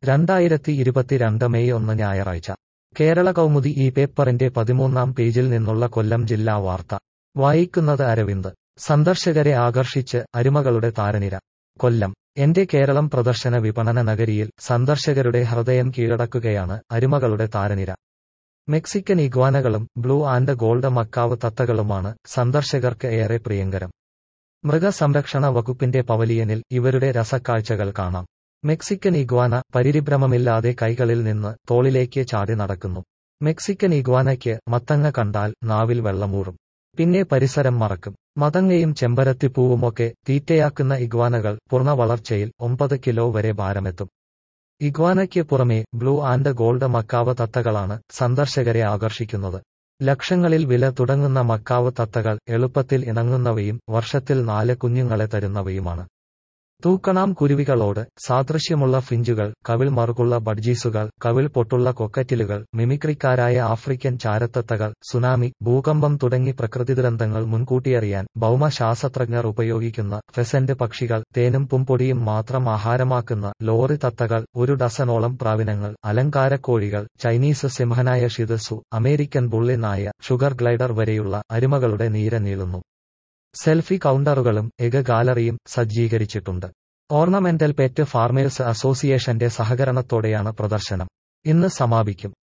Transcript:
രണ്ടായിരത്തി ഇരുപത്തിരണ്ട് മെയ് ഒന്ന് ഞായറാഴ്ച കേരള കൗമുദി ഈ പേപ്പറിന്റെ പതിമൂന്നാം പേജിൽ നിന്നുള്ള കൊല്ലം ജില്ലാ വാർത്ത വായിക്കുന്നത് അരവിന്ദ് സന്ദർശകരെ ആകർഷിച്ച് അരുമകളുടെ താരനിര കൊല്ലം എന്റെ കേരളം പ്രദർശന വിപണന നഗരിയിൽ സന്ദർശകരുടെ ഹൃദയം കീഴടക്കുകയാണ് അരുമകളുടെ താരനിര മെക്സിക്കൻ ഇഗ്വാനകളും ബ്ലൂ ആൻഡ് ഗോൾഡ് മക്കാവ് തത്തകളുമാണ് സന്ദർശകർക്ക് ഏറെ പ്രിയങ്കരം മൃഗസംരക്ഷണ വകുപ്പിന്റെ പവലിയനിൽ ഇവരുടെ രസക്കാഴ്ചകൾ കാണാം മെക്സിക്കൻ ഇഗ്വാന പരിരിഭ്രമമില്ലാതെ കൈകളിൽ നിന്ന് തോളിലേക്ക് ചാടി നടക്കുന്നു മെക്സിക്കൻ ഇഗ്വാനയ്ക്ക് മത്തങ്ങ കണ്ടാൽ നാവിൽ വെള്ളമൂറും പിന്നെ പരിസരം മറക്കും മതങ്ങയും ചെമ്പരത്തിപ്പൂവുമൊക്കെ തീറ്റയാക്കുന്ന ഇഗ്വാനകൾ പൂർണ്ണ വളർച്ചയിൽ ഒമ്പത് കിലോ വരെ ഭാരമെത്തും ഇഗ്വാനയ്ക്ക് പുറമെ ബ്ലൂ ആൻഡ് ഗോൾഡ് മക്കാവ് തത്തകളാണ് സന്ദർശകരെ ആകർഷിക്കുന്നത് ലക്ഷങ്ങളിൽ വില തുടങ്ങുന്ന മക്കാവ് തത്തകൾ എളുപ്പത്തിൽ ഇണങ്ങുന്നവയും വർഷത്തിൽ നാല് കുഞ്ഞുങ്ങളെ തരുന്നവയുമാണ് തൂക്കണാം കുരുവികളോട് സാദൃശ്യമുള്ള ഫിഞ്ചുകൾ കവിൾ മറുകുള്ള ബഡ്ജീസുകൾ കവിൾ പൊട്ടുള്ള കൊക്കറ്റിലുകൾ മിമിക്രിക്കാരായ ആഫ്രിക്കൻ ചാരത്തത്തകൾ സുനാമി ഭൂകമ്പം തുടങ്ങി പ്രകൃതിദുരന്തങ്ങൾ മുൻകൂട്ടിയറിയാൻ ഭൗമശാസ്ത്രജ്ഞർ ഉപയോഗിക്കുന്ന ഫെസന്റ് പക്ഷികൾ തേനും പുംപൊടിയും മാത്രം ആഹാരമാക്കുന്ന ലോറി തത്തകൾ ഒരു ഡസനോളം പ്രാവിനങ്ങൾ അലങ്കാരക്കോഴികൾ ചൈനീസ് സിംഹനായ ഷിതസു അമേരിക്കൻ ബുള്ളിനായ ഷുഗർ ഗ്ലൈഡർ വരെയുള്ള അരുമകളുടെ നീര നീളുന്നു സെൽഫി കൗണ്ടറുകളും എക ഗാലറിയും സജ്ജീകരിച്ചിട്ടുണ്ട് ഓർണമെന്റൽ പെറ്റ് ഫാർമേഴ്സ് അസോസിയേഷന്റെ സഹകരണത്തോടെയാണ് പ്രദർശനം ഇന്ന് സമാപിക്കും